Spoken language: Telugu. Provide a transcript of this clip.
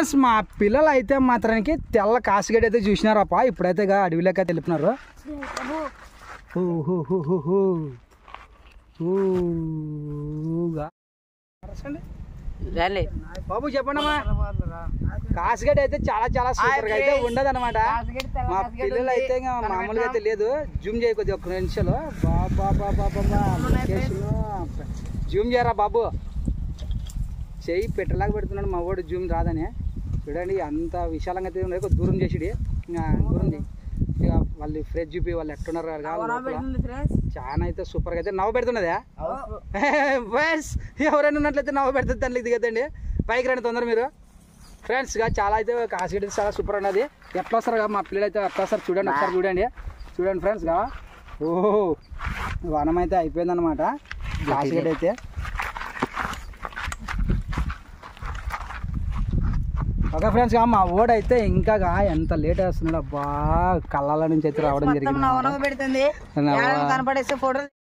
ఫ్రెండ్స్ మా పిల్లలు అయితే మాత్రానికి తెల్ల కాసుగడ్డ అయితే చూసినారప్ప ఇప్పుడైతే ఇక అడవిలోకి తెలుపుతున్నారు హూ హూ హూ హూ హూ. ఊగా. అరసండి. రాలే బాబు చెప్పండి అమ్మా కాసుగడ్డ అయితే చాలా చాలా సూపర్ గా అయితే ఉండదు అనమాట మా పిల్లలు అయితే ఇంకా మామూలుగా అయితే లేదు జూమ్ చేయ కొద్దిగా ఒక్క నిమిషాలు బాబా బాబా బాబా జూమ్ చేయరా బాబు చెయ్యి పెట్టలాగా పెడుతున్నాడు మా వాడు జూమ్ రాదని చూడండి అంత విశాలంగా అయితే ఉన్నాయి కొద్ది దూరం చేసిడి ఇంకా దూరం చేయి ఇక వాళ్ళు ఫ్రెష్ చూపి వాళ్ళు ఎట్టున్నారు కదా లోపల. చాలా అయితే సూపర్గా అయితే నవ్వు పెడుతున్నదా బస్ ఎవరైనా ఉన్నట్లయితే నవ్వు పెడుతుంది దానికి దిగదండి పైకి రండి తొందర మీరు ఫ్రెండ్స్ గా చాలా అయితే కాసిగడ్డ అయితే చాలా సూపర్ ఉన్నది ఎట్లా వస్తారు కదా మా పిల్లలు అయితే ఎట్లా వస్తారు చూడండి ఒకసారి చూడండి చూడండి ఫ్రెండ్స్ గా ఓహో వనం అయితే అయిపోయింది అనమాట కాసిగడ్డ అయితే ఓకే ఫ్రెండ్స్ గా మా ఓడైతే ఇంకా గా ఎంత లేట్ వేస్తున్నాడు అబ్బా కళ్ళ నుంచి అయితే రావడం జరిగింది పెడుతుంది నవ్వ- కనపడేస్తే ఫోటో